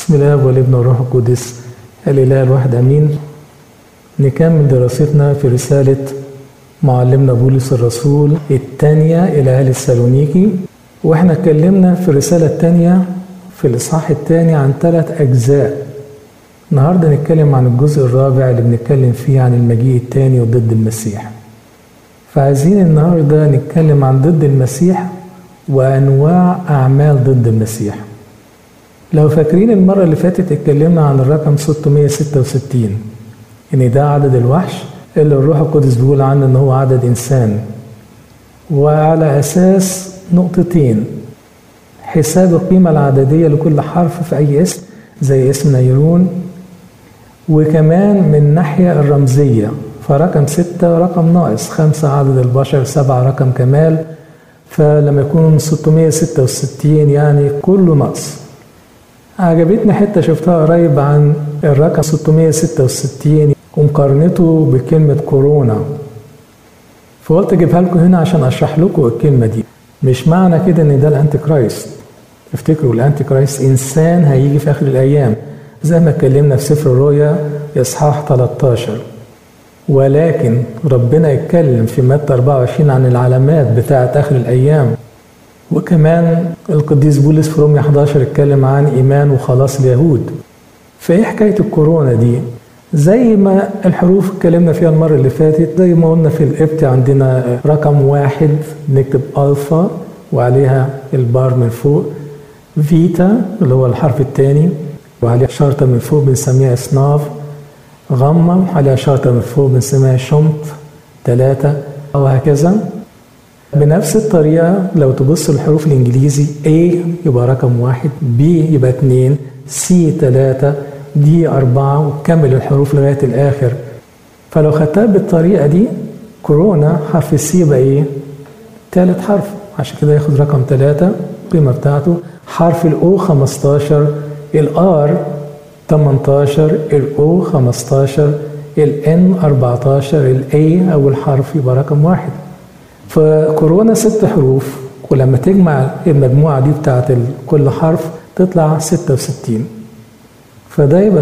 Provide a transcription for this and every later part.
بسم الله والابن والروح القدس الإله الواحد أمين نكمل دراستنا في رسالة معلمنا بولس الرسول الثانية إلى أهل السالونيكي وإحنا اتكلمنا في الرسالة الثانية في الإصحاح الثاني عن ثلاث أجزاء النهاردة نتكلم عن الجزء الرابع اللي بنتكلم فيه عن المجيء الثاني وضد المسيح فعايزين النهاردة نتكلم عن ضد المسيح وأنواع أعمال ضد المسيح لو فاكرين المرة اللي فاتت اتكلمنا عن الرقم 666 إن ده عدد الوحش اللي الروح القدس بيقول عنه إن هو عدد إنسان وعلى أساس نقطتين حساب القيمة العددية لكل حرف في أي اسم زي اسم نيرون وكمان من ناحية الرمزية فرقم ستة رقم ناقص خمسة عدد البشر سبعة رقم كمال فلما يكون 666 يعني كله نقص عجبتني حتة شفتها قريب عن الرقم 666 ومقارنته بكلمة كورونا فقلت اجيبها لكم هنا عشان اشرح لكم الكلمة دي مش معنى كده ان ده الانتي كرايست افتكروا الانتي كرايست انسان هيجي في اخر الايام زي ما اتكلمنا في سفر الرؤيا اصحاح 13 ولكن ربنا يتكلم في متى 24 عن العلامات بتاعة اخر الايام وكمان القديس بولس في رومية 11 اتكلم عن ايمان وخلاص اليهود فايه حكايه الكورونا دي زي ما الحروف اتكلمنا فيها المرة اللي فاتت زي ما قلنا في الإبت عندنا رقم واحد نكتب ألفا وعليها البار من فوق فيتا اللي هو الحرف الثاني وعليها شرطة من فوق بنسميها إصناف غمة عليها شرطة من فوق بنسميها شمط ثلاثة وهكذا بنفس الطريقة لو تبص الحروف الإنجليزي A يبقى رقم واحد B يبقى اتنين C ثلاثة دي أربعة وكمل الحروف لغاية الآخر فلو خدتها بالطريقة دي كورونا حرف السي يبقى إيه؟ تالت حرف عشان كده ياخد رقم ثلاثة القيمة بتاعته حرف الأو 15 الآر 18 الأو 15 الإن 14 الأي أول حرف يبقى رقم واحد فكورونا ست حروف ولما تجمع المجموعة دي بتاعت كل حرف تطلع 66 فده يبقى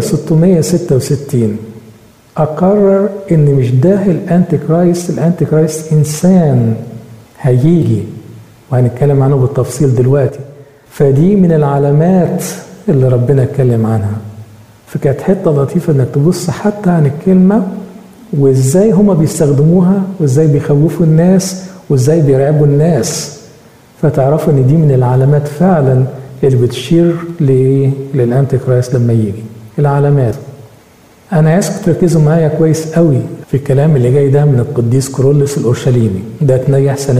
666 أقرر إن مش ده الأنتي كرايست الأنتي كرايست إنسان هيجي وهنتكلم عنه بالتفصيل دلوقتي فدي من العلامات اللي ربنا اتكلم عنها فكانت حتة لطيفة إنك تبص حتى عن الكلمة وإزاي هما بيستخدموها وإزاي بيخوفوا الناس وإزاي بيرعبوا الناس فتعرفوا إن دي من العلامات فعلا اللي بتشير لايه؟ للانتي كرايست لما يجي. العلامات. انا عايزكم تركزوا معايا كويس قوي في الكلام اللي جاي ده من القديس كورولوس الاورشليمي، ده اتنيح سنه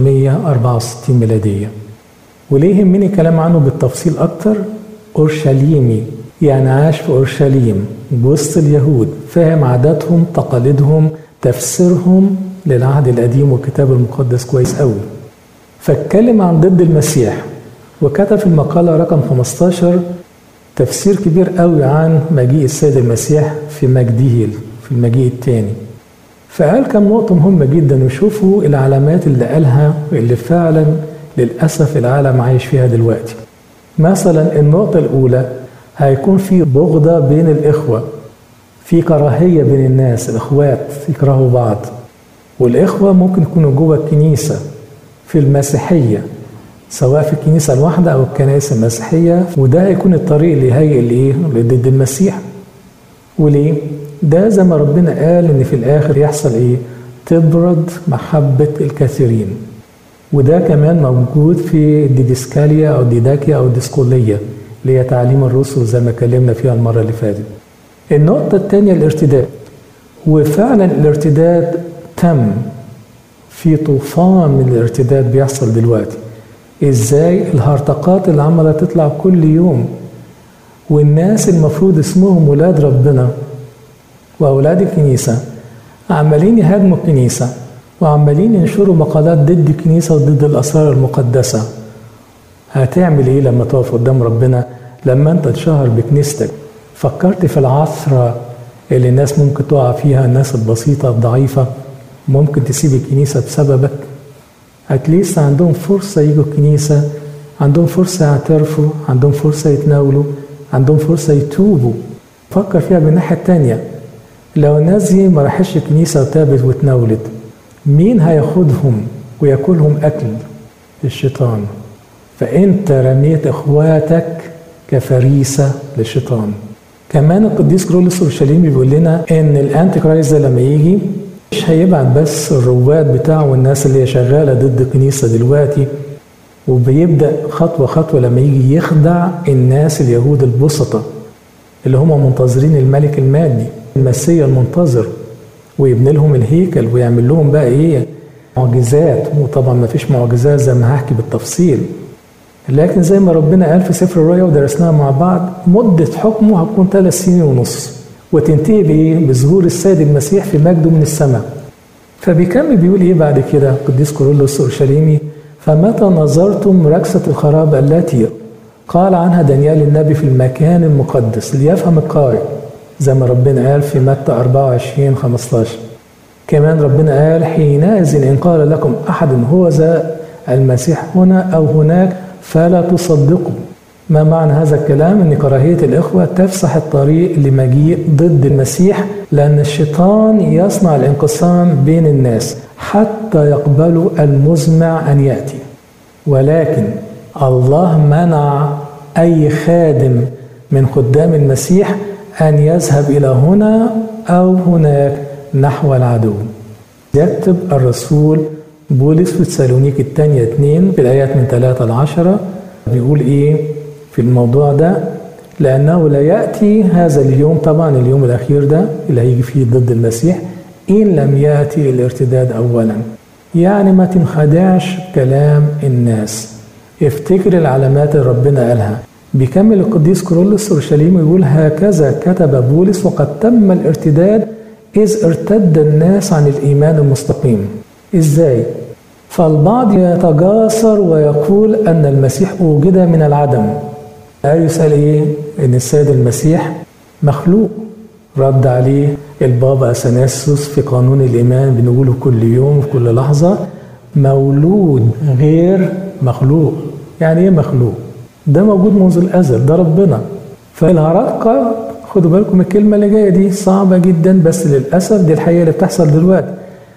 364 ميلاديه. وليه يهمني كلام عنه بالتفصيل اكتر؟ اورشليمي يعني عاش في اورشليم وسط اليهود، فاهم عاداتهم، تقاليدهم، تفسيرهم للعهد القديم والكتاب المقدس كويس قوي. فاتكلم عن ضد المسيح وكتب في المقالة رقم 15 تفسير كبير قوي عن مجيء السيد المسيح في مجده في المجيء الثاني فقال كم نقطة مهمة جدا وشوفوا العلامات اللي قالها اللي فعلا للأسف العالم عايش فيها دلوقتي مثلا النقطة الأولى هيكون في بغضة بين الإخوة في كراهية بين الناس الإخوات يكرهوا بعض والإخوة ممكن يكونوا جوه الكنيسة في المسيحية سواء في الكنيسة الواحدة أو الكنائس المسيحية وده هيكون الطريق اللي هيئ لإيه؟ ضد المسيح. وليه؟ ده زي ما ربنا قال إن في الآخر يحصل إيه؟ تبرد محبة الكثيرين. وده كمان موجود في الديدسكاليا أو الديداكيا أو الديسكولية اللي هي تعليم الرسل زي ما اتكلمنا فيها المرة اللي فاتت. النقطة الثانية الارتداد. وفعلا الارتداد تم في طوفان من الارتداد بيحصل دلوقتي. ازاي الهرطقات اللي عماله تطلع كل يوم والناس المفروض اسمهم ولاد ربنا واولاد الكنيسه عمالين يهاجموا الكنيسه وعمالين ينشروا مقالات ضد الكنيسه وضد الاسرار المقدسه هتعمل ايه لما تقف قدام ربنا لما انت تشهر بكنيستك فكرت في العثره اللي الناس ممكن تقع فيها الناس البسيطه الضعيفه ممكن تسيب الكنيسه بسببك اتليست عندهم فرصة يجوا الكنيسة عندهم فرصة يعترفوا عندهم فرصة يتناولوا عندهم فرصة يتوبوا فكر فيها بالناحية التانية لو الناس دي ما راحتش الكنيسة وتابت وتناولت مين هياخدهم وياكلهم أكل الشيطان فأنت رميت إخواتك كفريسة للشيطان كمان القديس كرولس اورشليمي بيقول لنا ان الانتي كرايست ده لما يجي مش هيبعت بس الرواد بتاعه والناس اللي هي شغاله ضد الكنيسه دلوقتي وبيبدا خطوه خطوه لما يجي يخدع الناس اليهود البسطة اللي هم منتظرين الملك المادي المسيا المنتظر ويبني لهم الهيكل ويعمل لهم بقى ايه معجزات وطبعا ما فيش معجزات زي ما هحكي بالتفصيل لكن زي ما ربنا قال في سفر الرؤيا ودرسناها مع بعض مدة حكمه هتكون ثلاث سنين ونص وتنتهي بإيه؟ بظهور السيد المسيح في مجده من السماء. فبيكمل بيقول إيه بعد كده القديس كورولوس أورشليمي فمتى نظرتم ركسة الخراب التي قال عنها دانيال النبي في المكان المقدس ليفهم القارئ زي ما ربنا قال في متى 24 15 كمان ربنا قال حينئذ إن قال لكم أحد هو ذا المسيح هنا أو هناك فلا تصدقوا ما معنى هذا الكلام ان كراهيه الاخوه تفسح الطريق لمجيء ضد المسيح لان الشيطان يصنع الانقسام بين الناس حتى يقبلوا المزمع ان ياتي ولكن الله منع اي خادم من خدام المسيح ان يذهب الى هنا او هناك نحو العدو يكتب الرسول بولس في تسالونيك الثانية اتنين في الآيات من ثلاثة لعشرة بيقول إيه في الموضوع ده لأنه لا يأتي هذا اليوم طبعا اليوم الأخير ده اللي هيجي فيه ضد المسيح إن لم يأتي الارتداد أولا يعني ما تنخدعش كلام الناس افتكر العلامات اللي ربنا قالها بيكمل القديس كرولس اورشليم ويقول هكذا كتب بولس وقد تم الارتداد إذ ارتد الناس عن الإيمان المستقيم ازاي فالبعض يتجاسر ويقول ان المسيح وجد من العدم أريوس قال ايه ان السيد المسيح مخلوق رد عليه البابا اثناسوس في قانون الايمان بنقوله كل يوم في كل لحظه مولود غير مخلوق يعني ايه مخلوق ده موجود منذ الازل ده ربنا فالهرطقه خدوا بالكم الكلمه اللي جايه دي صعبه جدا بس للاسف دي الحقيقه اللي بتحصل دلوقتي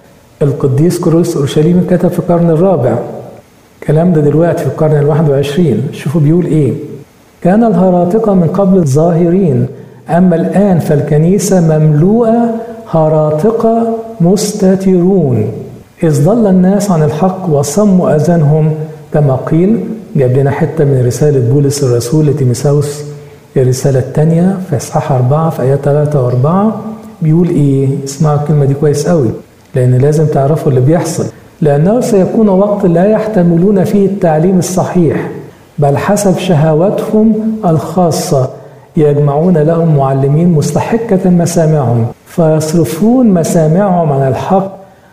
القديس كروس اورشليم كتب في القرن الرابع الكلام ده دلوقتي في القرن الواحد وعشرين شوفوا بيقول ايه كان الهراطقة من قبل ظاهرين أما الآن فالكنيسة مملوءة هراطقة مستترون إذ ضل الناس عن الحق وصموا أذانهم كما قيل جاب لنا حتة من رسالة بولس الرسول لتيمساوس الرسالة الثانية في إصحاح أربعة في آيات ثلاثة وأربعة بيقول إيه؟ اسمعوا الكلمة دي كويس قوي لأن لازم تعرفوا اللي بيحصل لأنه سيكون وقت لا يحتملون فيه التعليم الصحيح بل حسب شهواتهم الخاصة يجمعون لهم معلمين مستحكة مسامعهم فيصرفون مسامعهم عن الحق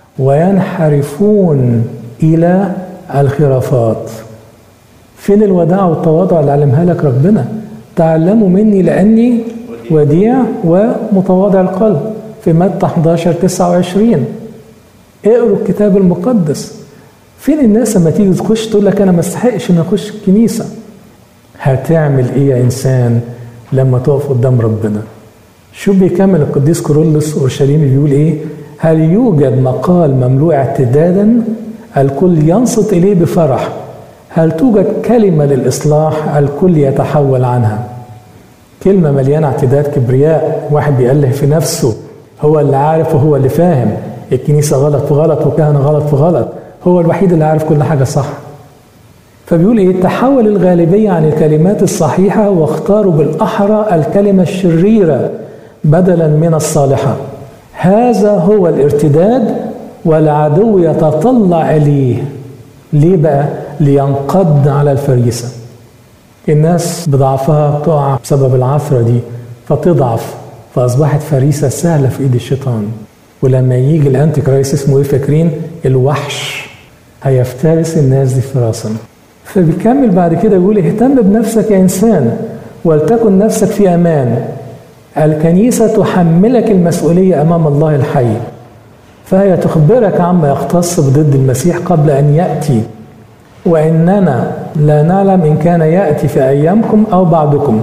وينحرفون إلى الخرافات فين الوداع والتواضع اللي علمها لك ربنا تعلموا مني لأني وديع ومتواضع القلب في متى 11 29 اقروا الكتاب المقدس فين الناس لما تيجي تخش تقول لك انا ما استحقش ان اخش الكنيسه هتعمل ايه يا انسان لما تقف قدام ربنا شو بيكمل القديس كورولوس اورشليمي بيقول ايه هل يوجد مقال مملوء اعتدادا الكل ينصت اليه بفرح هل توجد كلمه للاصلاح الكل يتحول عنها كلمه مليانه اعتداد كبرياء واحد بيأله في نفسه هو اللي عارف وهو اللي فاهم الكنيسة غلط في غلط وكهنة غلط في غلط هو الوحيد اللي عارف كل حاجة صح فبيقول ايه تحول الغالبية عن الكلمات الصحيحة واختاروا بالأحرى الكلمة الشريرة بدلا من الصالحة هذا هو الارتداد والعدو يتطلع إليه ليه بقى؟ لينقض على الفريسة الناس بضعفها تقع بسبب العثرة دي فتضعف فأصبحت فريسة سهلة في إيد الشيطان ولما يجي الأنتي كرايست اسمه إيه فاكرين؟ الوحش هيفترس الناس دي فراسا فبيكمل بعد كده يقول اهتم بنفسك يا إنسان ولتكن نفسك في أمان الكنيسة تحملك المسؤولية أمام الله الحي فهي تخبرك عما يختص بضد المسيح قبل أن يأتي وإننا لا نعلم إن كان يأتي في أيامكم أو بعدكم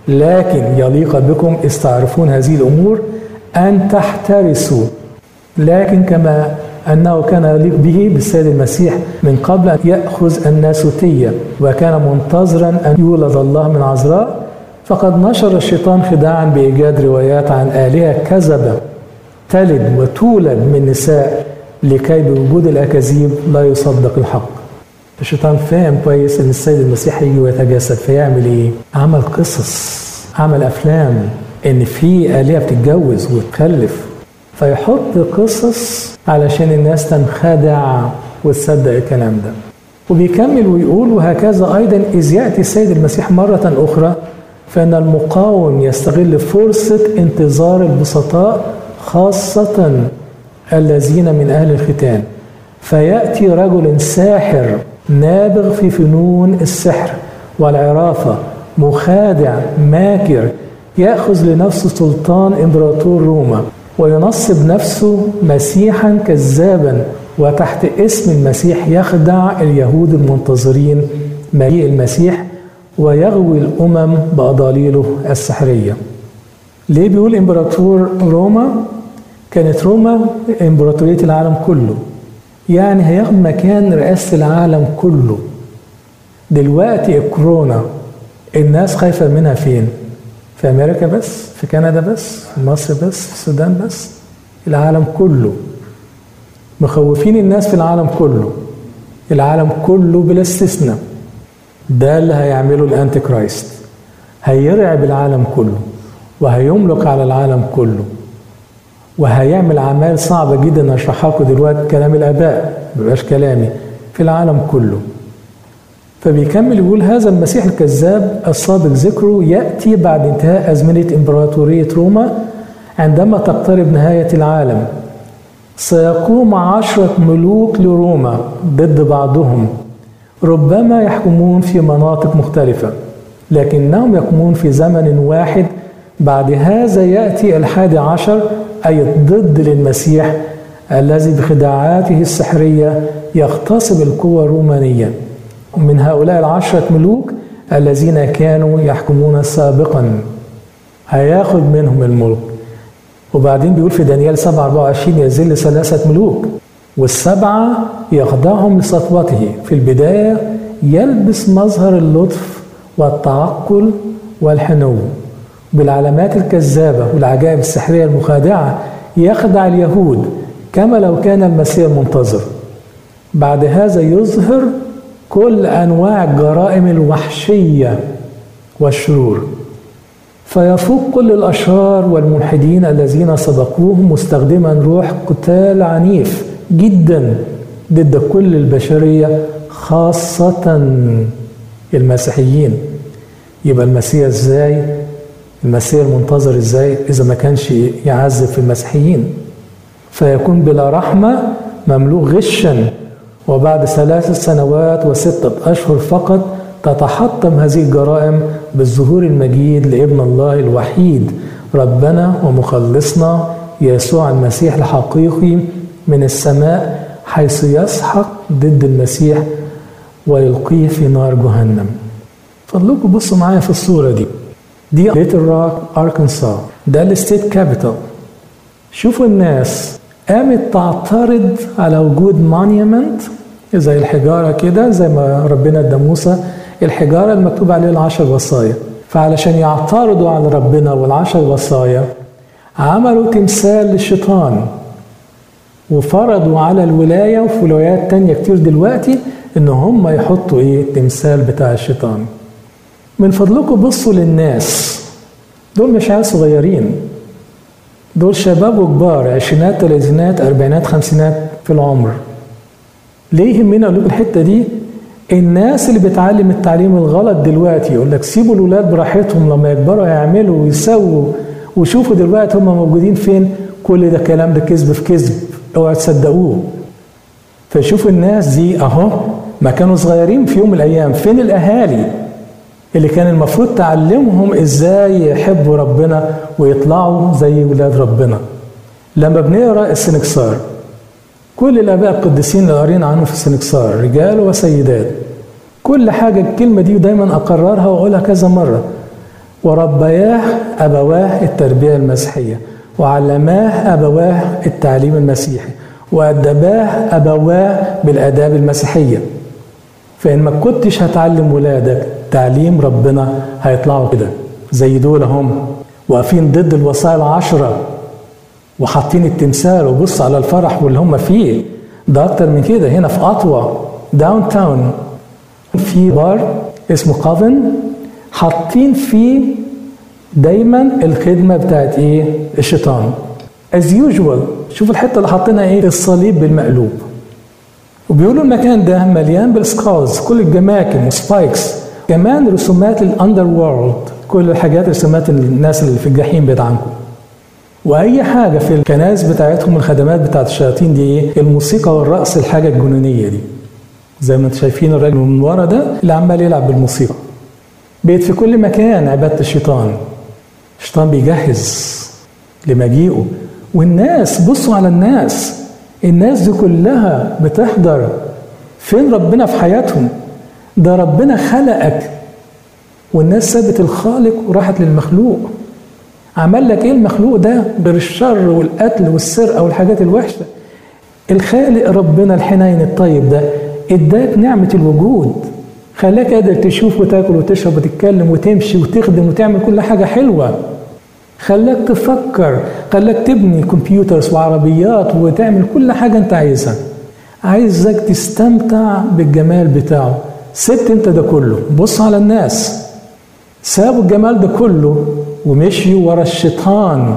لكن يليق بكم استعرفون هذه الأمور أن تحترسوا لكن كما أنه كان يليق به بالسيد المسيح من قبل أن يأخذ الناسوتية وكان منتظرا أن يولد الله من عذراء فقد نشر الشيطان خداعا بإيجاد روايات عن آلهة كذبة تلد وتولد من نساء لكي بوجود الأكاذيب لا يصدق الحق الشيطان فاهم كويس ان السيد المسيح هيجي ويتجسد فيعمل ايه؟ عمل قصص عمل افلام ان في الهه بتتجوز وتخلف فيحط قصص علشان الناس تنخدع وتصدق الكلام ده وبيكمل ويقول وهكذا ايضا اذ ياتي السيد المسيح مره اخرى فان المقاوم يستغل فرصه انتظار البسطاء خاصه الذين من اهل الختان فياتي رجل ساحر نابغ في فنون السحر والعرافه مخادع ماكر ياخذ لنفسه سلطان امبراطور روما وينصب نفسه مسيحا كذابا وتحت اسم المسيح يخدع اليهود المنتظرين مجيء المسيح ويغوي الامم باضاليله السحريه. ليه بيقول امبراطور روما؟ كانت روما امبراطوريه العالم كله. يعني هياخد مكان رئاسه العالم كله. دلوقتي الكورونا الناس خايفه منها فين؟ في امريكا بس في كندا بس في مصر بس في السودان بس العالم كله مخوفين الناس في العالم كله العالم كله بلا استثناء ده اللي هيعمله الانتي كرايست هيرعب العالم كله وهيملك على العالم كله وهيعمل اعمال صعبه جدا اشرحها لكم دلوقتي كلام الاباء مبقاش كلامي في العالم كله فبيكمل يقول هذا المسيح الكذاب السابق ذكره يأتي بعد انتهاء أزمنة إمبراطورية روما عندما تقترب نهاية العالم سيقوم عشرة ملوك لروما ضد بعضهم ربما يحكمون في مناطق مختلفة لكنهم يقومون في زمن واحد بعد هذا يأتي الحادي عشر أي ضد للمسيح الذي بخداعاته السحرية يغتصب القوى الرومانية من هؤلاء العشرة ملوك الذين كانوا يحكمون سابقا هياخد منهم الملك وبعدين بيقول في دانيال 7 24 يذل ثلاثة ملوك والسبعة يخضعهم لسطوته في البداية يلبس مظهر اللطف والتعقل والحنو بالعلامات الكذابة والعجائب السحرية المخادعة يخدع اليهود كما لو كان المسيح منتظر بعد هذا يظهر كل انواع الجرائم الوحشيه والشرور فيفوق كل الاشرار والملحدين الذين سبقوه مستخدما روح قتال عنيف جدا ضد كل البشريه خاصه المسيحيين يبقى المسيح ازاي المسيح المنتظر ازاي اذا ما كانش يعذب في المسيحيين فيكون بلا رحمه مملوء غشا وبعد ثلاث سنوات وستة أشهر فقط تتحطم هذه الجرائم بالظهور المجيد لابن الله الوحيد ربنا ومخلصنا يسوع المسيح الحقيقي من السماء حيث يسحق ضد المسيح ويلقيه في نار جهنم فضلكم بصوا معايا في الصورة دي دي ليتل روك أركنسا ده الستيت كابيتال شوفوا الناس قامت تعترض على وجود مونيومنت زي الحجاره كده زي ما ربنا ادى موسى الحجاره المكتوب عليها العشر وصايا فعلشان يعترضوا على ربنا والعشر وصايا عملوا تمثال للشيطان وفرضوا على الولايه وفي ولايات تانية كتير دلوقتي ان هم يحطوا ايه تمثال بتاع الشيطان من فضلكم بصوا للناس دول مش عيال صغيرين دول شباب وكبار عشرينات ثلاثينات اربعينات خمسينات في العمر ليه يهمنا اقول الحته دي الناس اللي بتعلم التعليم الغلط دلوقتي يقول لك سيبوا الاولاد براحتهم لما يكبروا يعملوا ويسووا وشوفوا دلوقتي هم موجودين فين كل ده كلام ده كذب في كذب اوعوا تصدقوه فشوفوا الناس دي اهو ما كانوا صغيرين في يوم من الايام فين الاهالي اللي كان المفروض تعلمهم ازاي يحبوا ربنا ويطلعوا زي ولاد ربنا لما بنقرا السنكسار كل الاباء القديسين اللي قارين عنهم في السنكسار رجال وسيدات كل حاجه الكلمه دي دايما اقررها واقولها كذا مره وربياه أبواه التربية المسيحية وعلماه أبواه التعليم المسيحي وأدباه أبواه بالآداب المسيحية فإن ما كنتش هتعلم ولادك تعليم ربنا هيطلعوا كده زي دول هم واقفين ضد الوصايا العشرة وحاطين التمثال وبص على الفرح واللي هم فيه ده أكتر من كده هنا في أطوى داون تاون في بار اسمه كافن حاطين فيه دايما الخدمة بتاعت ايه الشيطان as usual شوف الحتة اللي حاطينها ايه الصليب بالمقلوب وبيقولوا المكان ده مليان بالسكالز كل الجماكم وسبايكس كمان رسومات الاندر وورلد كل الحاجات رسومات الناس اللي في الجحيم بتاعكم واي حاجه في الكنائس بتاعتهم الخدمات بتاعت الشياطين دي ايه الموسيقى والرقص الحاجه الجنونيه دي زي ما انتم شايفين الراجل من ورا ده اللي عمال يلعب بالموسيقى بقت في كل مكان عباده الشيطان الشيطان بيجهز لمجيئه والناس بصوا على الناس الناس دي كلها بتحضر فين ربنا في حياتهم ده ربنا خلقك والناس سابت الخالق وراحت للمخلوق عمل لك ايه المخلوق ده غير الشر والقتل والسرقه والحاجات الوحشه الخالق ربنا الحنين الطيب ده اداك نعمه الوجود خلاك قادر تشوف وتاكل وتشرب وتتكلم وتمشي وتخدم وتعمل كل حاجه حلوه خلاك تفكر خلاك تبني كمبيوترز وعربيات وتعمل كل حاجه انت عايزها عايزك تستمتع بالجمال بتاعه سبت انت ده كله بص على الناس سابوا الجمال ده كله ومشيوا ورا الشيطان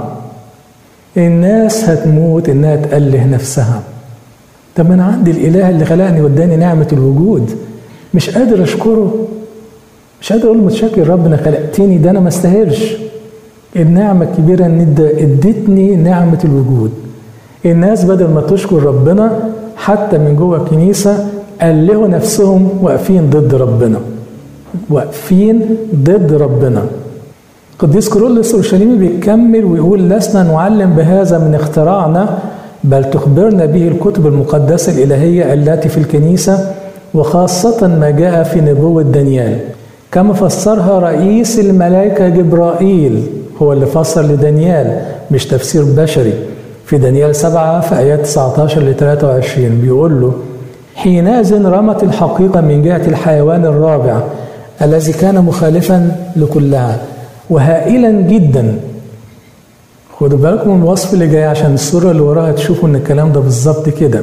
الناس هتموت انها تأله نفسها طب انا عندي الاله اللي خلقني واداني نعمه الوجود مش قادر اشكره مش قادر اقول متشكر ربنا خلقتني ده انا ما استاهلش النعمه الكبيره ان انت اديتني نعمه الوجود الناس بدل ما تشكر ربنا حتى من جوه الكنيسه ألهوا نفسهم واقفين ضد ربنا واقفين ضد ربنا قديس كورولوس اورشليمي بيكمل ويقول لسنا نعلم بهذا من اختراعنا بل تخبرنا به الكتب المقدسة الإلهية التي في الكنيسة وخاصة ما جاء في نبوة دانيال كما فسرها رئيس الملائكة جبرائيل هو اللي فسر لدانيال مش تفسير بشري في دانيال 7 في آيات 19 ل 23 بيقول له حينئذ رمت الحقيقة من جهة الحيوان الرابع الذي كان مخالفا لكلها وهائلا جدا خدوا بالكم من الوصف اللي جاي عشان الصورة اللي وراها تشوفوا ان الكلام ده بالظبط كده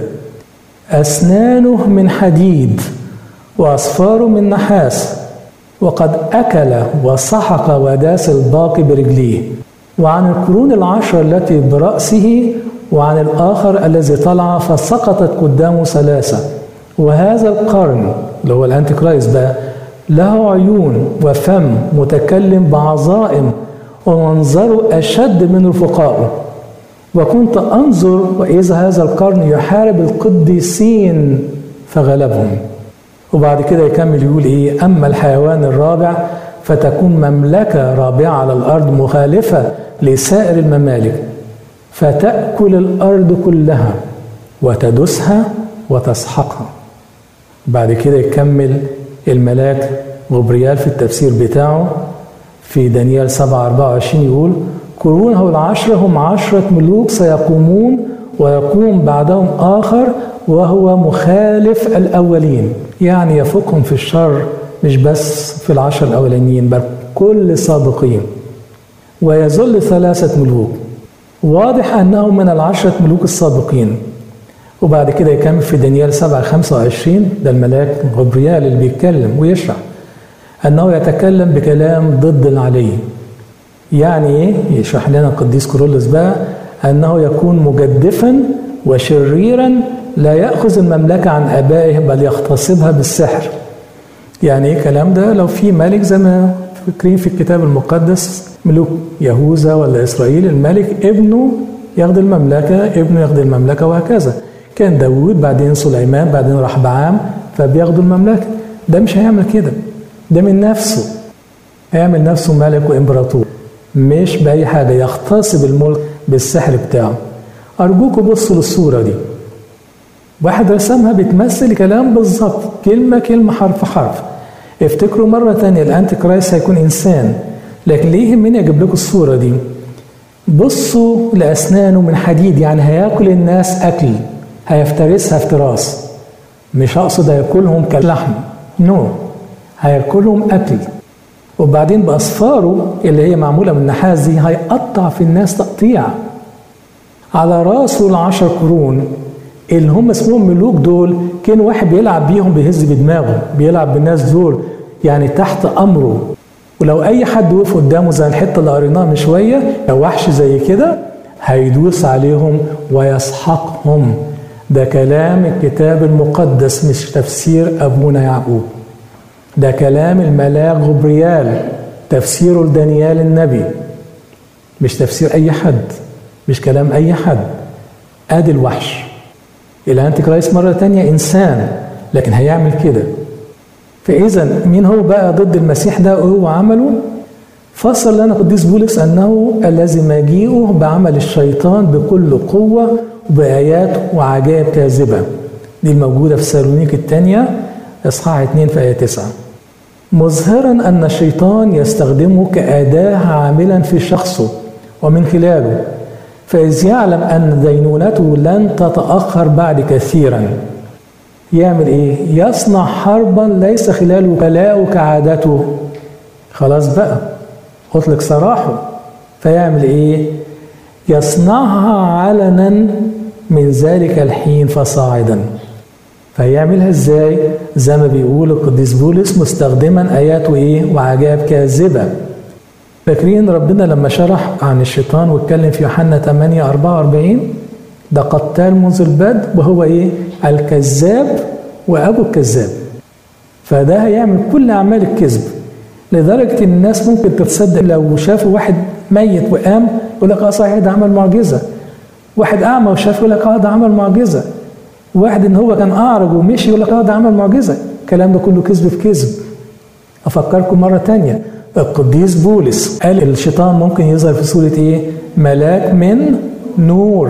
أسنانه من حديد وأصفاره من نحاس وقد أكل وسحق وداس الباقي برجليه وعن القرون العشر التي برأسه وعن الآخر الذي طلع فسقطت قدامه ثلاثة وهذا القرن اللي هو الأنتي كرايست بقى له عيون وفم متكلم بعظائم ومنظره أشد من رفقائه وكنت أنظر وإذا هذا القرن يحارب القديسين فغلبهم وبعد كده يكمل يقول إيه أما الحيوان الرابع فتكون مملكة رابعة على الأرض مخالفة لسائر الممالك فتأكل الأرض كلها وتدسها وتسحقها بعد كده يكمل الملاك غبريال في التفسير بتاعه في دانيال 7 24 يقول قرونه العشرة هم عشرة ملوك سيقومون ويقوم بعدهم آخر وهو مخالف الأولين يعني يفوقهم في الشر مش بس في العشر الأولانيين بل كل سابقين ويظل ثلاثة ملوك واضح أنه من العشرة ملوك السابقين وبعد كده يكمل في دانيال 7 25 ده الملاك غبريال اللي بيتكلم ويشرح أنه يتكلم بكلام ضد العلي يعني إيه؟ يشرح لنا القديس كورولوس بقى أنه يكون مجدفا وشريرا لا يأخذ المملكة عن آبائه بل يغتصبها بالسحر يعني إيه الكلام ده لو في ملك زي ما فاكرين في الكتاب المقدس ملوك يهوذا ولا إسرائيل الملك ابنه ياخد المملكة ابنه ياخد المملكة وهكذا كان داوود بعدين سليمان بعدين رحبعام فبياخدوا المملكة ده مش هيعمل كده ده من نفسه هيعمل نفسه ملك وامبراطور مش بأي حاجة يغتصب الملك بالسحر بتاعه أرجوكوا بصوا للصورة دي واحد رسمها بتمثل كلام بالظبط كلمة كلمة حرف حرف افتكروا مرة تانية الأنتي كرايست هيكون إنسان لكن ليه يهمني اجيب لكم الصوره دي بصوا لاسنانه من حديد يعني هياكل الناس اكل هيفترسها افتراس مش هقصد هياكلهم كلحم نو no. هياكلهم اكل وبعدين باصفاره اللي هي معموله من النحاس دي هيقطع في الناس تقطيع على راسه العشر قرون اللي هم اسمهم ملوك دول كان واحد بيلعب بيهم بيهز بدماغه بيلعب بالناس دول يعني تحت امره ولو اي حد وقف قدامه زي الحته اللي قريناها من شويه لو وحش زي كده هيدوس عليهم ويسحقهم ده كلام الكتاب المقدس مش تفسير ابونا يعقوب ده كلام الملاك غبريال تفسيره لدانيال النبي مش تفسير اي حد مش كلام اي حد ادي الوحش الانتي كرايست مره تانية انسان لكن هيعمل كده فاذا مين هو بقى ضد المسيح ده وهو عمله فصل لنا قديس بولس انه الذي مجيئه بعمل الشيطان بكل قوه وبايات وعجائب كاذبه دي الموجوده في سالونيك الثانيه اصحاح 2 في ايه 9 مظهرا ان الشيطان يستخدمه كاداه عاملا في شخصه ومن خلاله فإذ يعلم أن دينونته لن تتأخر بعد كثيرا يعمل إيه؟ يصنع حربا ليس خلاله كلاء كعادته خلاص بقى أطلق سراحه فيعمل إيه؟ يصنعها علنا من ذلك الحين فصاعدا فيعملها ازاي؟ زي ما بيقول القديس بولس مستخدما ايات وايه؟ وعجائب كاذبه فاكرين ربنا لما شرح عن الشيطان واتكلم في يوحنا 8 44 ده قتال منذ البدء وهو ايه؟ الكذاب وابو الكذاب. فده هيعمل كل اعمال الكذب لدرجه ان الناس ممكن تتصدق لو شافوا واحد ميت وقام يقول لك اه صحيح ده عمل معجزه. واحد اعمى وشاف يقول لك اه ده عمل معجزه. واحد ان هو كان اعرج ومشي يقول لك اه ده عمل معجزه. الكلام ده كله كذب في كذب. افكركم مره تانية القديس بولس قال الشيطان ممكن يظهر في صورة ايه؟ ملاك من نور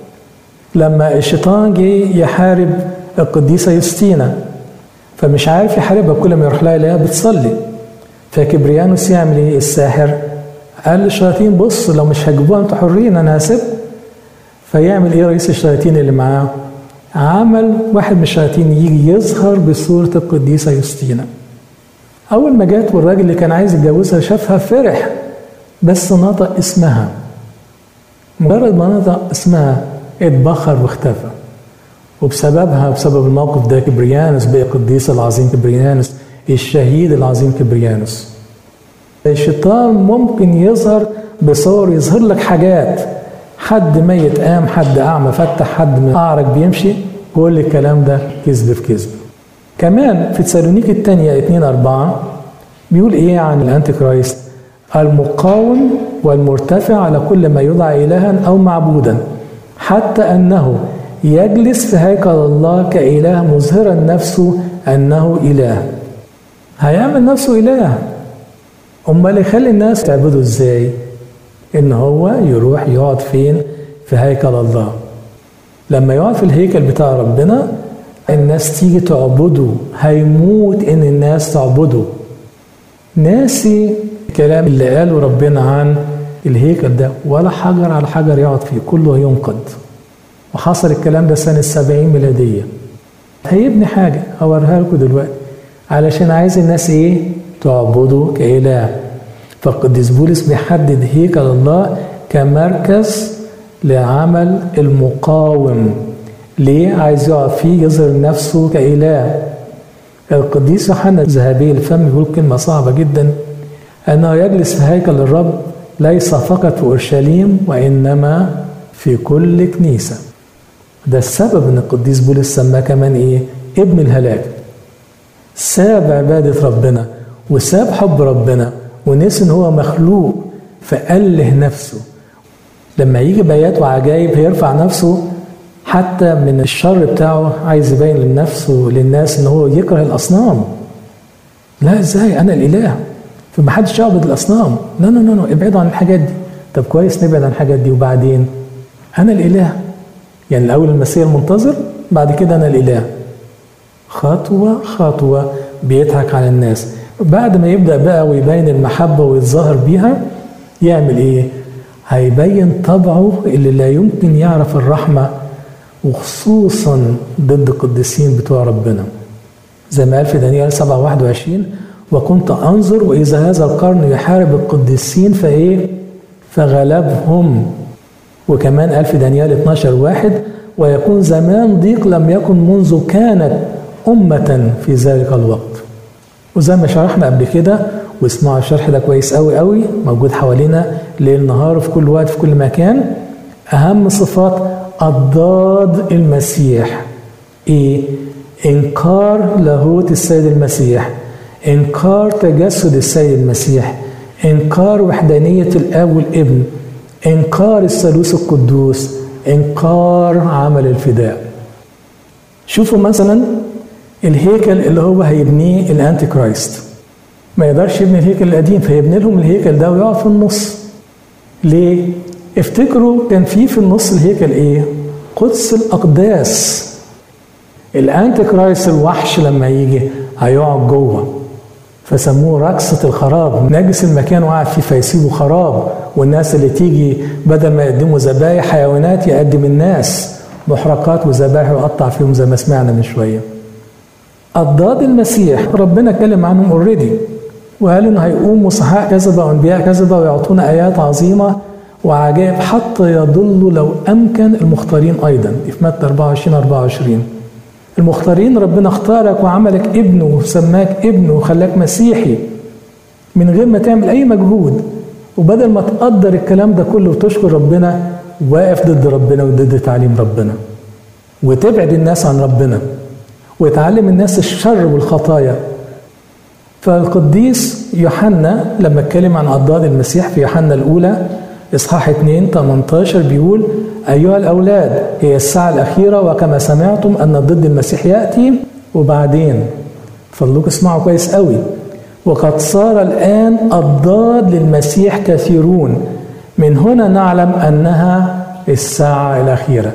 لما الشيطان جه يحارب القديسة يوستينا فمش عارف يحاربها كل ما يروح لها يلاقيها بتصلي فكبريانوس يعمل ايه الساحر قال للشياطين بص لو مش هتجيبوها انتوا حرين انا هسيب فيعمل ايه رئيس الشياطين اللي معاه عمل واحد من الشياطين يجي يظهر بصورة القديسة يوستينا أول ما جت والراجل اللي كان عايز يتجوزها شافها فرح بس نطق اسمها مجرد ما نطق اسمها اتبخر واختفى وبسببها بسبب الموقف ده كبريانوس بقى القديس العظيم كبريانوس الشهيد العظيم كبريانوس الشيطان ممكن يظهر بصور يظهر لك حاجات حد ميت قام حد اعمى فتح حد اعرج بيمشي كل الكلام ده كذب في كذب كمان في تسالونيك الثانية 2 4 بيقول ايه عن الانتي كرايست المقاوم والمرتفع على كل ما يدعى الها او معبودا حتى انه يجلس في هيكل الله كاله مظهرا نفسه انه اله هيعمل نفسه اله امال يخلي الناس تعبده ازاي ان هو يروح يقعد فين في هيكل الله لما يقعد في الهيكل بتاع ربنا الناس تيجي تعبده هيموت ان الناس تعبده ناسي الكلام اللي قاله ربنا عن الهيكل ده ولا حجر على حجر يقعد فيه كله ينقض وحصل الكلام ده سنة السبعين ميلادية هيبني حاجة هوريها لكم دلوقتي علشان عايز الناس ايه تعبده كإله فالقديس بولس بيحدد هيكل الله كمركز لعمل المقاوم ليه عايز يقعد فيه يظهر نفسه كإله القديس يوحنا الذهبي الفم بيقول كلمة صعبة جدا أنه يجلس في هيكل الرب ليس فقط في أورشليم وإنما في كل كنيسة ده السبب أن القديس بولس سماه كمان إيه ابن الهلاك ساب عبادة ربنا وساب حب ربنا ونسي ان هو مخلوق فأله نفسه لما يجي بيات وعجائب هيرفع نفسه حتى من الشر بتاعه عايز يبين للنفس وللناس ان هو يكره الاصنام لا ازاي انا الاله فمحدش يعبد الاصنام لا لا لا ابعدوا عن الحاجات دي طب كويس نبعد عن الحاجات دي وبعدين انا الاله يعني الاول المسيح المنتظر بعد كده انا الاله خطوه خطوه بيضحك على الناس بعد ما يبدأ بقى ويبين المحبة ويتظاهر بيها يعمل ايه هيبين طبعه اللي لا يمكن يعرف الرحمة وخصوصا ضد القديسين بتوع ربنا زي ما قال في دانيال 7 21 وكنت أنظر وإذا هذا القرن يحارب القديسين فإيه فغلبهم وكمان قال في دانيال 12 واحد ويكون زمان ضيق لم يكن منذ كانت أمة في ذلك الوقت وزي ما شرحنا قبل كده واسمعوا الشرح ده كويس قوي قوي موجود حوالينا ليل نهار في كل وقت في كل مكان أهم صفات أضداد المسيح إيه؟ إنكار لاهوت السيد المسيح إنكار تجسد السيد المسيح إنكار وحدانية الآب والابن إنكار الثالوث القدوس إنكار عمل الفداء شوفوا مثلا الهيكل اللي هو هيبنيه الأنتي كرايست ما يقدرش يبني الهيكل القديم فيبني لهم الهيكل ده ويقعد في النص ليه؟ افتكروا كان في في النص الهيكل ايه؟ قدس الأقداس الأنتي كرايست الوحش لما يجي هيقعد جوه فسموه رقصة الخراب نجس المكان وقعد فيه فيسيبه خراب والناس اللي تيجي بدل ما يقدموا ذبايح حيوانات يقدم الناس محرقات وذبائح ويقطع فيهم زي ما سمعنا من شويه أضداد المسيح ربنا اتكلم عنهم اوريدي وقال انه هيقوموا صحاء كذبه وانبياء كذبه ويعطونا ايات عظيمه وعجائب حتى يضلوا لو امكن المختارين ايضا في متى 24 24 المختارين ربنا اختارك وعملك ابنه وسماك ابنه وخلاك مسيحي من غير ما تعمل اي مجهود وبدل ما تقدر الكلام ده كله وتشكر ربنا واقف ضد ربنا وضد تعليم ربنا وتبعد الناس عن ربنا ويتعلم الناس الشر والخطايا فالقديس يوحنا لما اتكلم عن أضداد المسيح في يوحنا الأولى إصحاح 2 18 بيقول أيها الأولاد هي الساعة الأخيرة وكما سمعتم أن ضد المسيح يأتي وبعدين فضلوك اسمعوا كويس قوي وقد صار الآن أضداد للمسيح كثيرون من هنا نعلم أنها الساعة الأخيرة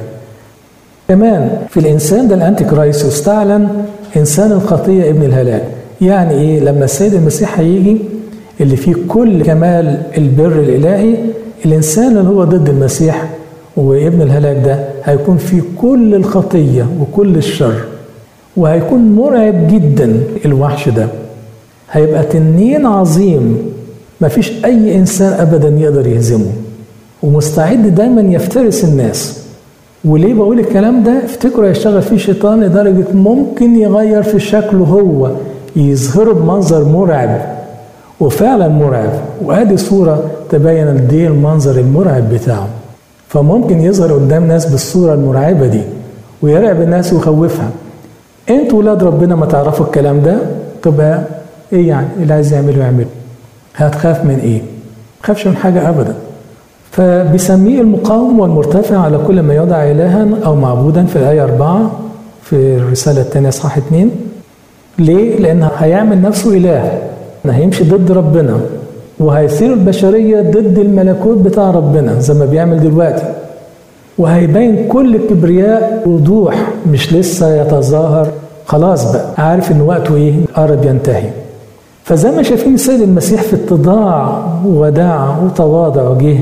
كمان في الإنسان ده الأنتي كرايست استعلن إنسان الخطية ابن الهلاك يعني إيه لما السيد المسيح هيجي اللي فيه كل كمال البر الإلهي الإنسان اللي هو ضد المسيح وابن الهلاك ده هيكون فيه كل الخطية وكل الشر وهيكون مرعب جدا الوحش ده هيبقى تنين عظيم مفيش أي إنسان أبدا يقدر يهزمه ومستعد دايما يفترس الناس وليه بقول الكلام ده افتكروا هيشتغل فيه شيطان لدرجة ممكن يغير في شكله هو يظهره بمنظر مرعب وفعلا مرعب وادي صورة تبين قد ايه المنظر المرعب بتاعه فممكن يظهر قدام ناس بالصورة المرعبة دي ويرعب الناس ويخوفها انتوا ولاد ربنا ما تعرفوا الكلام ده تبقى ايه يعني اللي عايز يعمله يعمله هتخاف من ايه تخافش من حاجة ابدا فبيسميه المقاوم والمرتفع على كل ما يدعى إلها أو معبودا في الآية 4 في الرسالة الثانية إصحاح 2 ليه؟ لأن هيعمل نفسه إله هيمشي ضد ربنا وهيثير البشرية ضد الملكوت بتاع ربنا زي ما بيعمل دلوقتي وهيبين كل الكبرياء وضوح مش لسه يتظاهر خلاص بقى عارف ان وقته ايه قرب ينتهي فزي ما شايفين السيد المسيح في اتضاع ووداع وتواضع وجه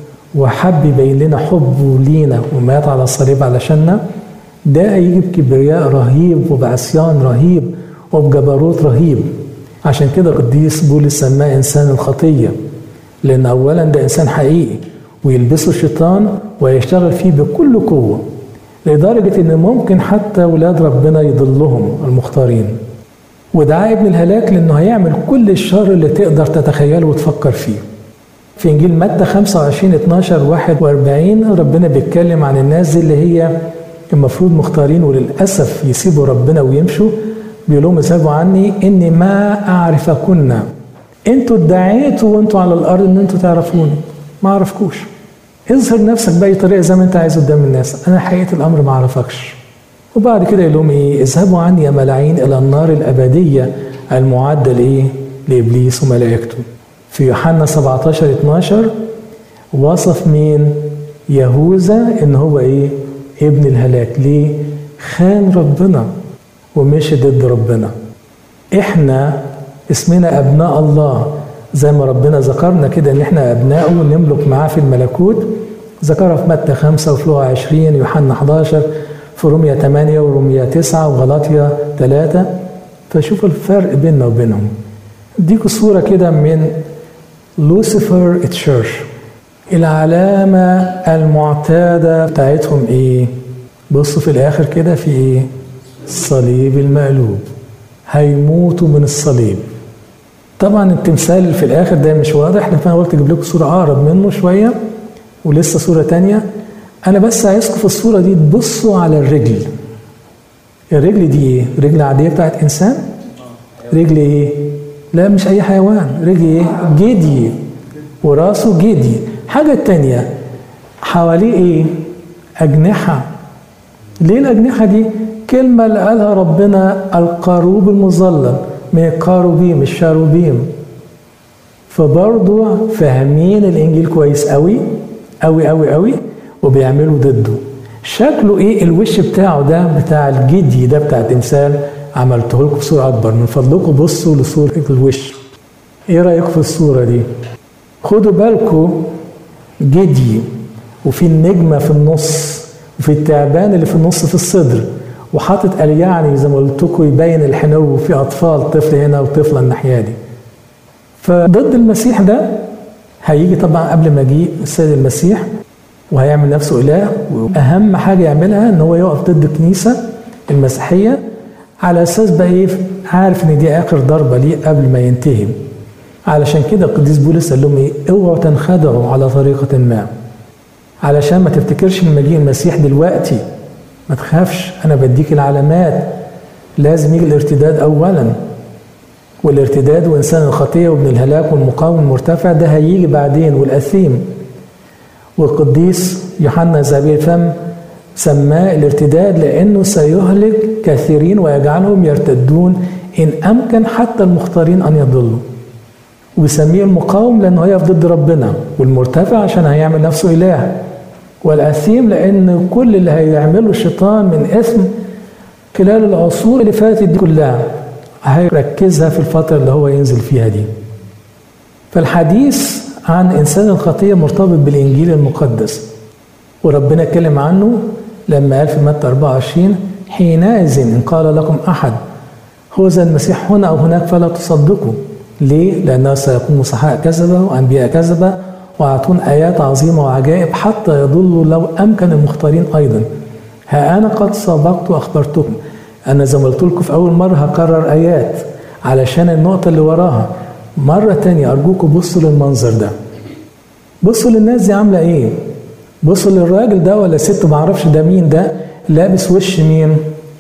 وحب يبين لنا حبه لينا ومات على الصليب علشاننا ده هيجي بكبرياء رهيب وبعصيان رهيب وبجبروت رهيب عشان كده قديس بولس سماه انسان الخطيه لان اولا ده انسان حقيقي ويلبسه الشيطان ويشتغل فيه بكل قوه لدرجه ان ممكن حتى ولاد ربنا يضلهم المختارين ودعا ابن الهلاك لانه هيعمل كل الشر اللي تقدر تتخيله وتفكر فيه في انجيل متى 25 12 41 ربنا بيتكلم عن الناس دي اللي هي المفروض مختارين وللاسف يسيبوا ربنا ويمشوا بيقول لهم اذهبوا عني اني ما اعرفكن انتوا ادعيتوا وانتوا على الارض ان انتوا تعرفوني ما اعرفكوش اظهر نفسك باي طريقه زي ما انت عايز قدام الناس انا حقيقه الامر ما اعرفكش وبعد كده يقول لهم ايه اذهبوا عني يا ملاعين الى النار الابديه المعده لايه لابليس وملائكته في يوحنا 17 12 وصف مين يهوذا ان هو ايه ابن الهلاك ليه خان ربنا ومشي ضد ربنا احنا اسمنا ابناء الله زي ما ربنا ذكرنا كده ان احنا ابنائه ونملك معاه في الملكوت ذكرها في متى 5 وفي لوقا 20 يوحنا 11 في روميا 8 وروميا 9 وغلاطيا 3 فشوف الفرق بيننا وبينهم اديكوا صورة كده من لوسيفر تشيرش العلامة المعتادة بتاعتهم ايه؟ بصوا في الاخر كده في ايه؟ الصليب المقلوب هيموتوا من الصليب طبعا التمثال في الاخر ده مش واضح فانا قلت اجيب لكم صورة اقرب منه شوية ولسه صورة تانية انا بس عايزكم في الصورة دي تبصوا على الرجل الرجل دي ايه؟ رجل عادية بتاعت انسان؟ رجل ايه؟ لا مش اي حيوان رجل ايه؟ جدي وراسه جدي حاجة تانية حواليه ايه؟ أجنحة ليه الأجنحة دي؟ كلمة اللي قالها ربنا القاروب المظلل من القاروبيم الشاروبيم فبرضه فاهمين الإنجيل كويس قوي قوي قوي قوي وبيعملوا ضده شكله ايه الوش بتاعه ده بتاع الجدي ده بتاع التمثال عملته لكم بصورة أكبر من فضلكم بصوا لصورة الوش ايه رأيكم في الصورة دي؟ خدوا بالكم جدي وفي النجمة في النص وفي التعبان اللي في النص في الصدر وحاطط يعني زي ما قلت لكم يبين الحنو وفي أطفال طفل هنا وطفلة الناحية دي فضد المسيح ده هيجي طبعا قبل ما يجي السيد المسيح وهيعمل نفسه إله وأهم حاجة يعملها إن هو يقف ضد الكنيسة المسيحية على أساس بقى إيه عارف إن دي آخر ضربة ليه قبل ما ينتهي علشان كده القديس بولس قال لهم ايه اوعوا تنخدعوا على طريقة ما علشان ما تفتكرش ان مجيء المسيح دلوقتي ما تخافش انا بديك العلامات لازم يجي الارتداد اولا والارتداد وانسان الخطيه وابن الهلاك والمقاوم المرتفع ده هيجي بعدين والاثيم والقديس يوحنا زابير فم سماه الارتداد لانه سيهلك كثيرين ويجعلهم يرتدون ان امكن حتى المختارين ان يضلوا ويسميه المقاوم لانه هيقف ضد ربنا والمرتفع عشان هيعمل نفسه اله والاثيم لان كل اللي هيعمله الشيطان من اثم خلال العصور اللي فاتت دي كلها هيركزها في الفتره اللي هو ينزل فيها دي فالحديث عن انسان الخطيه مرتبط بالانجيل المقدس وربنا اتكلم عنه لما قال في متى 24 حينئذ ان قال لكم احد هو ذا المسيح هنا او هناك فلا تصدقوا ليه؟ لأنه سيكون مسحاء كذبة وأنبياء كذبة ويعطون آيات عظيمة وعجائب حتى يضلوا لو أمكن المختارين أيضا ها أنا قد سبقت وأخبرتكم أنا زي ما قلت لكم في أول مرة هكرر آيات علشان النقطة اللي وراها مرة تانية أرجوكم بصوا للمنظر ده بصوا للناس دي عاملة إيه بصوا للراجل ده ولا ست معرفش ده مين ده لابس وش مين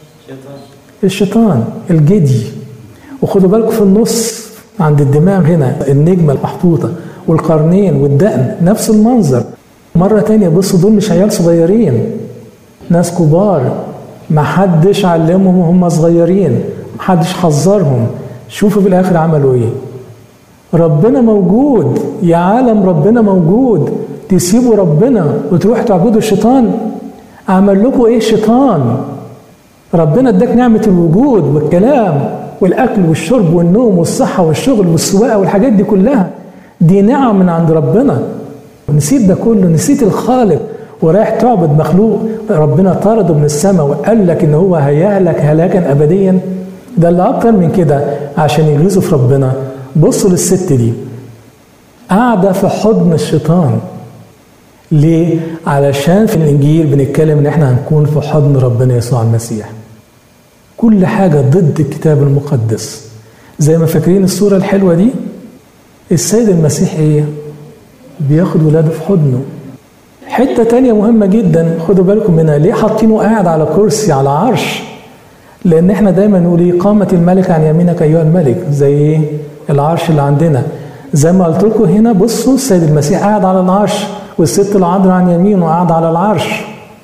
الشيطان الجدي وخدوا بالكم في النص عند الدماغ هنا النجمة المحطوطة والقرنين والدقن نفس المنظر مرة تانية بصوا دول مش عيال صغيرين ناس كبار ما حدش علمهم وهم صغيرين ما حدش حذرهم شوفوا في الآخر عملوا إيه ربنا موجود يا عالم ربنا موجود تسيبوا ربنا وتروحوا تعبدوا الشيطان عمل لكم ايه الشيطان ربنا اداك نعمة الوجود والكلام والاكل والشرب والنوم والصحه والشغل والسواقه والحاجات دي كلها دي نعم من عند ربنا نسيت ده كله نسيت الخالق ورايح تعبد مخلوق ربنا طرده من السماء وقال لك ان هو هيهلك هلاكا ابديا ده اللي اكتر من كده عشان يغيظوا في ربنا بصوا للست دي قاعده في حضن الشيطان ليه؟ علشان في الانجيل بنتكلم ان احنا هنكون في حضن ربنا يسوع المسيح كل حاجة ضد الكتاب المقدس زي ما فاكرين الصورة الحلوة دي السيد المسيح ايه بياخد ولاده في حضنه حتة تانية مهمة جدا خدوا بالكم منها ليه حاطينه قاعد على كرسي على عرش لان احنا دايما نقول ايه قامت الملك عن يمينك ايها الملك زي ايه العرش اللي عندنا زي ما قلت لكم هنا بصوا السيد المسيح قاعد على العرش والست العذراء عن يمينه قاعد على العرش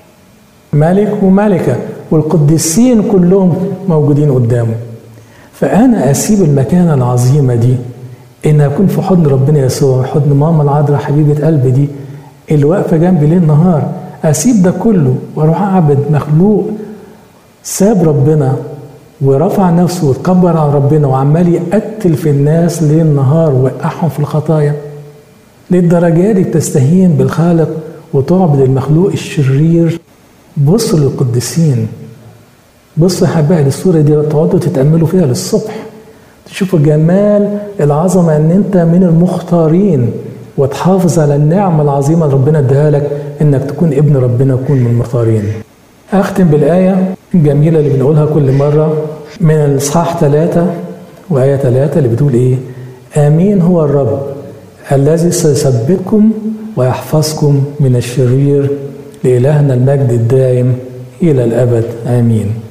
ملك وملكه والقديسين كلهم موجودين قدامه فأنا أسيب المكانة العظيمة دي إن أكون في حضن ربنا يسوع حضن ماما العذراء حبيبة قلبي دي اللي واقفة جنبي ليل نهار أسيب ده كله وأروح أعبد مخلوق ساب ربنا ورفع نفسه وتكبر على ربنا وعمال يقتل في الناس ليل نهار ووقعهم في الخطايا للدرجة دي بتستهين بالخالق وتعبد المخلوق الشرير بصوا للقديسين بصوا يا حبايبي الصورة دي تقعدوا تتأملوا فيها للصبح تشوفوا جمال العظمة ان انت من المختارين وتحافظ على النعمة العظيمة اللي ربنا اداها لك انك تكون ابن ربنا وتكون من المختارين اختم بالآية الجميلة اللي بنقولها كل مرة من الإصحاح ثلاثة وآية ثلاثة اللي بتقول إيه؟ آمين هو الرب الذي سيثبتكم ويحفظكم من الشرير لإلهنا المجد الدائم إلى الأبد آمين